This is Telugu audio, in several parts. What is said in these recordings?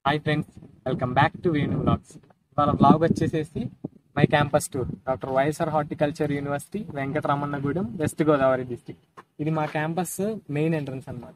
Hi friends welcome back to Venu blogs ఇవాళ బ్లాగ్ వచ్చేసేసి my campus tour doctor YSR horticulture university Venkataramanagudem west Godavari district ఇది మా క్యాంపస్ మెయిన్ ఎంట్రన్స్ అన్నమాట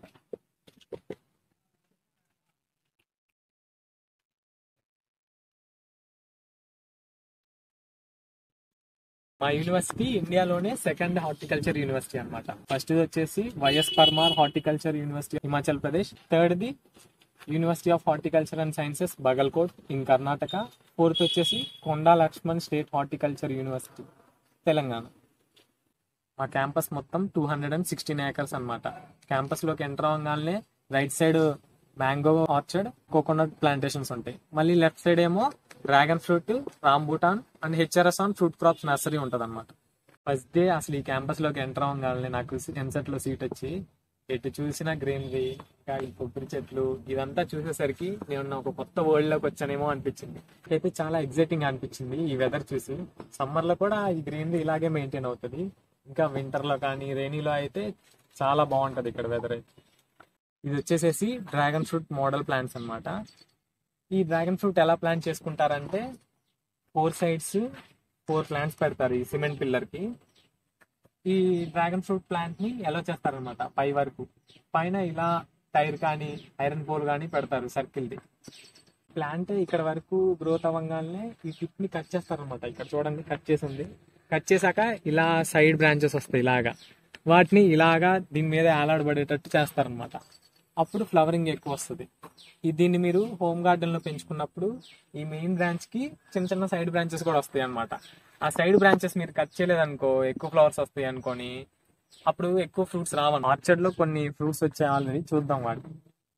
మా యూనివర్సిటీ ఇండియాలోనే సెకండ్ హార్టికల్చర్ యూనివర్సిటీ అన్నమాట ఫస్ట్ వచ్చేసి YS Parmar horticulture university Himachal Pradesh third the university of horticulture and sciences Bagalkot in Karnataka fourth వచ్చేసి Konda Laxman state horticulture university Telangana మా క్యాంపస్ మొత్తం two hundred and sixteen acres అనమాట క్యాంపస్లోకి ఎంటర్ అవ్వగానే right side mango orchard coconut plantations ఉంటాయి మళ్ళీ లెఫ్ట్ సైడ్ ఏమో dragon fruit rambutan and HRS on fruit crops nursery ఉంటుంది అనమాట ఫస్ట్ డే అసలు ఈ క్యాంపస్ లోకి ఎంటర్ అవ్వగానే నాకు ఎంసెట్ లో సీట్ వచ్చి ఎటు చూసిన గ్రీనరీ ఇంకా ఈ కొబ్బరి చెట్లు ఇదంతా చూసేసరికి నేను ఒక కొత్త వరల్డ్ లోకి వచ్చానేమో అనిపించింది అయితే చాలా ఎగ్జైటింగ్ అనిపించింది ఈ వెదర్ చూసి సమ్మర్ లో కూడా ఈ గ్రీనరీ ఇలాగే మెయింటైన్ అవుతుంది ఇంకా వింటర్ లో కానీ రైనీలో అయితే చాలా బాగుంటది ఇక్కడ వెదర్ అయితే ఇది వచ్చేసేసి డ్రాగన్ ఫ్రూట్ మోడల్ ప్లాంట్స్ అన్నమాట ఈ డ్రాగన్ ఫ్రూట్ ఎలా ప్లాంట్ చేసుకుంటారంటే ఫోర్ సైడ్స్ ఫోర్ ప్లాంట్స్ పెడతారు ఈ సిమెంట్ పిల్లర్ కి ఈ డ్రాగన్ ఫ్రూట్ ప్లాంట్ ని ఎలా చేస్తారనమాట పై వరకు పైన ఇలా టైర్ కానీ ఐరన్ పోల్ కానీ పెడతారు సర్కిల్ ది ప్లాంట్ ఇక్కడ వరకు గ్రోత్ అవ్వగానే ఈ టిప్ ని కట్ చేస్తారనమాట ఇక్కడ చూడండి కట్ చేసి ఉంది కట్ చేశాక ఇలా సైడ్ బ్రాంచెస్ వస్తాయి ఇలాగా వాటిని ఇలాగా దీని మీద ఏలాడబడేటట్టు చేస్తారనమాట అప్పుడు ఫ్లవరింగ్ ఎక్కువ వస్తుంది ఈ దీన్ని మీరు హోమ్ గార్డెన్ లో పెంచుకున్నప్పుడు ఈ మెయిన్ బ్రాంచ్ కి చిన్న చిన్న సైడ్ బ్రాంచెస్ కూడా వస్తాయి అన్నమాట ఆ సైడ్ బ్రాంచెస్ మీరు కట్ చేయలేదనుకో ఎక్కువ ఫ్లవర్స్ వస్తాయి అనుకోని అప్పుడు ఎక్కువ ఫ్రూట్స్ రావను ఆర్చర్డ్ లో కొన్ని ఫ్రూట్స్ వచ్చాయి ఆల్రెడీ చూద్దాం వాటిని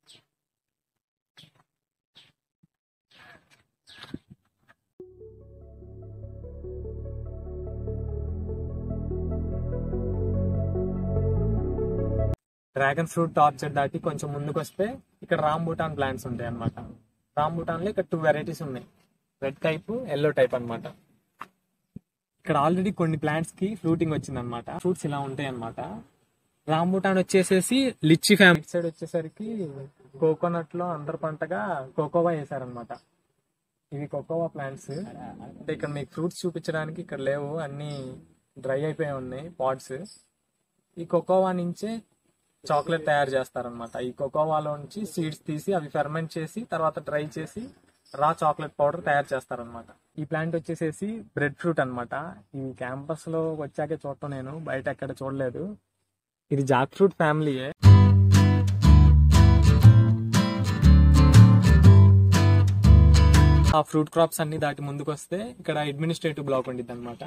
డ్రాగన్ ఫ్రూట్ ఆర్చర్డ్ దాటి కొంచెం ముందుకు వస్తే ఇక్కడ రాంబూటాన్ ప్లాంట్స్ ఉంటాయి అనమాట రాంబూటాన్ లో ఇక్కడ టూ వెరైటీస్ ఉన్నాయి రెడ్ టైప్ ఎల్లో టైప్ అన్నమాట ఇక్కడ ఆల్రెడీ కొన్ని ప్లాంట్స్ కి ఫ్రూటింగ్ వచ్చింది అనమాట ఫ్రూట్స్ ఇలా ఉంటాయి అనమాట రాంబూటాన్ వచ్చేసేసి లిచ్చి ఫ్యామిలీ సైడ్ వచ్చేసరికి కోకోనట్ లో అందరు పంటగా కోకోవా వేసారనమాట ఇవి కోకోవా ప్లాంట్స్ అంటే ఇక్కడ మీకు ఫ్రూట్స్ చూపించడానికి ఇక్కడ లేవు అన్ని డ్రై అయిపోయి ఉన్నాయి పాట్స్ ఈ కోకోవా నుంచే చాక్లెట్ తయారు చేస్తారనమాట ఈ కోకోవాలో నుంచి సీడ్స్ తీసి అవి ఫెర్మెంట్ చేసి తర్వాత డ్రై చేసి రా చాక్లెట్ పౌడర్ తయారు చేస్తారనమాట ఈ ప్లాంట్ వచ్చేసేసి బ్రెడ్ ఫ్రూట్ అన్నమాట ఈ క్యాంపస్ లో వచ్చాకే చూడటం నేను బయట ఎక్కడ చూడలేదు ఇది జాక్ ఫ్రూట్ ఫ్యామిలీయే ఆ ఫ్రూట్ క్రాప్స్ అన్ని దాటి ముందుకు వస్తే ఇక్కడ అడ్మినిస్ట్రేటివ్ బ్లాక్ ఉండిద్ది అనమాట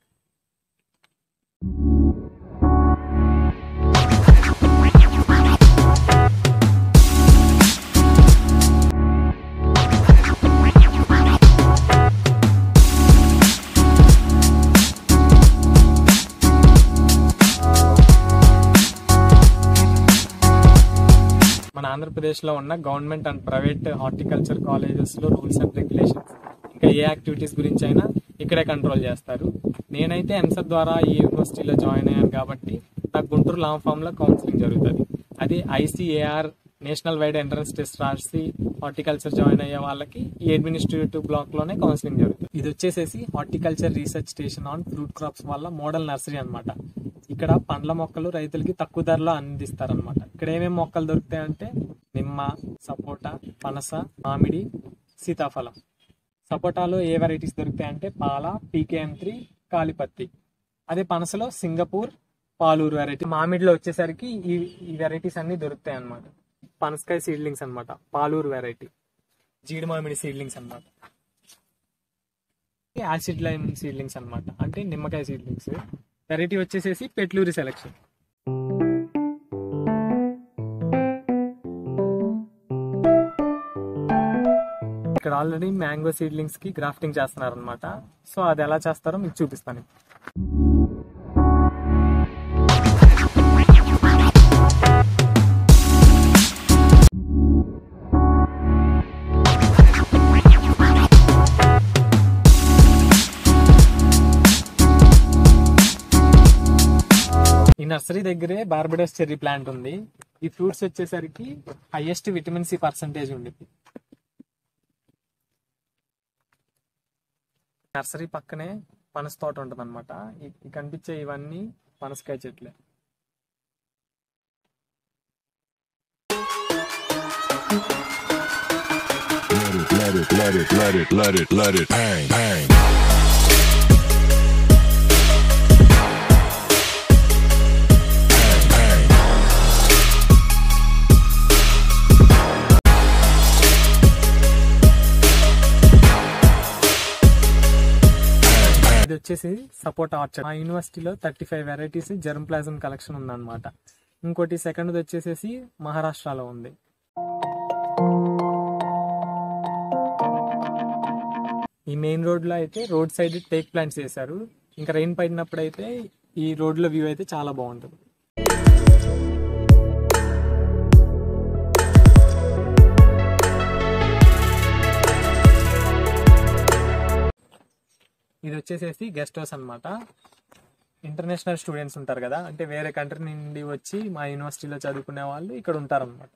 మన ఆంధ్రప్రదేశ్ లో ఉన్న government and private horticulture colleges లో రూల్స్ అండ్ రెగ్యులేషన్స్ ఇంకా ఏ యాక్టివిటీస్ గురించి అయినా ఇక్కడే కంట్రోల్ చేస్తారు నేనైతే ఎంసెట్ ద్వారా ఈ యూనివర్సిటీలో జాయిన్ అయ్యాను కాబట్టి నాకు గుంటూరు లాంగ్ ఫామ్ లో కౌన్సిలింగ్ జరుగుతుంది అది ICAR national wide entrance test రాసి హార్టికల్చర్ జాయిన్ అయ్యే వాళ్ళకి ఈ అడ్మినిస్ట్రేటివ్ బ్లాక్ లోనే కౌన్సిలింగ్ జరుగుతుంది ఇది వచ్చేసేసి horticulture research station on fruit crops వల్ల మోడల్ నర్సరీ అన్నమాట ఇక్కడ పండ్ల మొక్కలు రైతులకి తక్కువ ధరలో అందిస్తారనమాట ఇక్కడ ఏమేమి మొక్కలు దొరుకుతాయంటే నిమ్మ సపోటా పనస మామిడి సీతాఫలం సపోటాలో ఏ వెరైటీస్ దొరుకుతాయంటే పాల పీకేఎం త్రీ కాలిపత్తి అదే పనసలో సింగపూర్ పాలూరు వెరైటీ మామిడిలో వచ్చేసరికి ఈ ఈ వెరైటీస్ అన్ని దొరుకుతాయి అన్నమాట పనసకాయ సీడ్లింగ్స్ అన్నమాట పాలూరు వెరైటీ జీడి మామిడి సీడ్లింగ్స్ అన్నమాట యాసిడ్ లైమ్ సీడ్లింగ్స్ అన్నమాట అంటే నిమ్మకాయ సీడ్లింగ్స్ వెరైటీ వచ్చేసేసి పెట్లూరి సెలెక్షన్ ఇక్కడ ఆల్రెడీ మ్యాంగో సీడ్లింగ్స్ కి గ్రాఫ్టింగ్ చేస్తున్నారు అనమాట సో అది ఎలా చేస్తారో మీకు చూపిస్తాను ఈ నర్సరీ దగ్గరే బార్బడోస్ చెర్రీ ప్లాంట్ ఉంది ఈ ఫ్రూట్స్ వచ్చేసరికి హైయెస్ట్ విటమిన్ సి పర్సంటేజ్ ఉండిద్ది నర్సరీ పక్కనే పనస తోట ఉంటుంది అనమాట ఈ కనిపించే ఇవన్నీ పనసకాయ చెట్లే Let it, let it, let it, let it, let it bang, bang. Bang, bang. ఇది వచ్చేసి సపోర్ట్ ఆర్చర్డ్ మా యూనివర్సిటీలో thirty five varieties germplasm collection ఉందన్నమాట ఇంకోటి సెకండ్ వచ్చేసేసి మహారాష్ట్రలో ఉంది ఈ మెయిన్ రోడ్ లో అయితే రోడ్ సైడ్ టేక్ ప్లాంట్స్ చేశారు ఇంకా రెయిన్ పడినప్పుడు అయితే ఈ రోడ్ లో వ్యూ అయితే చాలా బాగుంటుంది ఇది వచ్చేసేసి గెస్ట్ హౌస్ అన్నమాట ఇంటర్నేషనల్ స్టూడెంట్స్ ఉంటారు కదా అంటే వేరే కంట్రీ నుండి వచ్చి మా యూనివర్సిటీలో చదువుకునే వాళ్ళు ఇక్కడ ఉంటారన్నమాట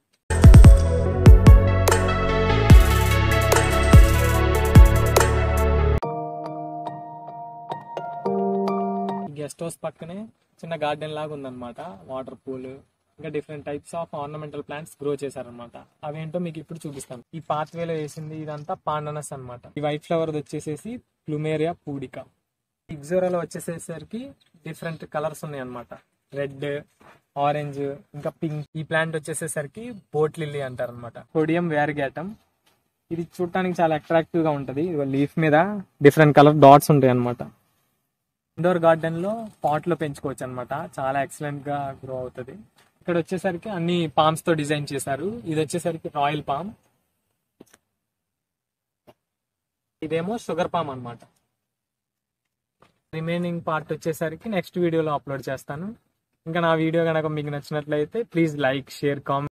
ఈ గెస్ట్ హౌస్ పక్కనే చిన్న గార్డెన్ లాగా ఉందన్నమాట వాటర్ పూల్ ఇంకా different types of ornamental plants grow చేశారనమాట అవేంటో మీకు ఇప్పుడు చూపిస్తాను ఈ పాత్ వేలో వేసింది ఇదంతా పాండనస్ అన్నమాట ఈ వైట్ ఫ్లవర్ వచ్చేసేసి ప్లూమేరియా పూడిక ఇగ్జోరాలో వచ్చేసేసరికి డిఫరెంట్ కలర్స్ ఉన్నాయి అనమాట రెడ్ ఆరెంజ్ ఇంకా పింక్ ఈ ప్లాంట్ వచ్చేసేసరికి బోట్ లిల్లీ అంటారు అనమాట కొడియం వ్యారిగేటం ఇది చూడటానికి చాలా అట్రాక్టివ్ గా ఉంటది లీఫ్ మీద డిఫరెంట్ కలర్ డాట్స్ ఉంటాయి అనమాట ఇండోర్ గార్డెన్ లో పాట్ లో పెంచుకోవచ్చు అనమాట చాలా ఎక్సలెంట్ గా గ్రో అవుతుంది ఇక్కడ వచ్చేసరికి అన్ని పామ్స్ తో డిజైన్ చేశారు ఇది వచ్చేసరికి రాయల్ పామ్ ఇదేమో షుగర్ పామ్ అన్నమాట రిమైనింగ్ పార్ట్ వచ్చేసరికి నెక్స్ట్ వీడియోలో అప్లోడ్ చేస్తాను ఇంకా నా వీడియో కనుక మీకు నచ్చినట్లయితే ప్లీజ్ లైక్ షేర్ కామెంట్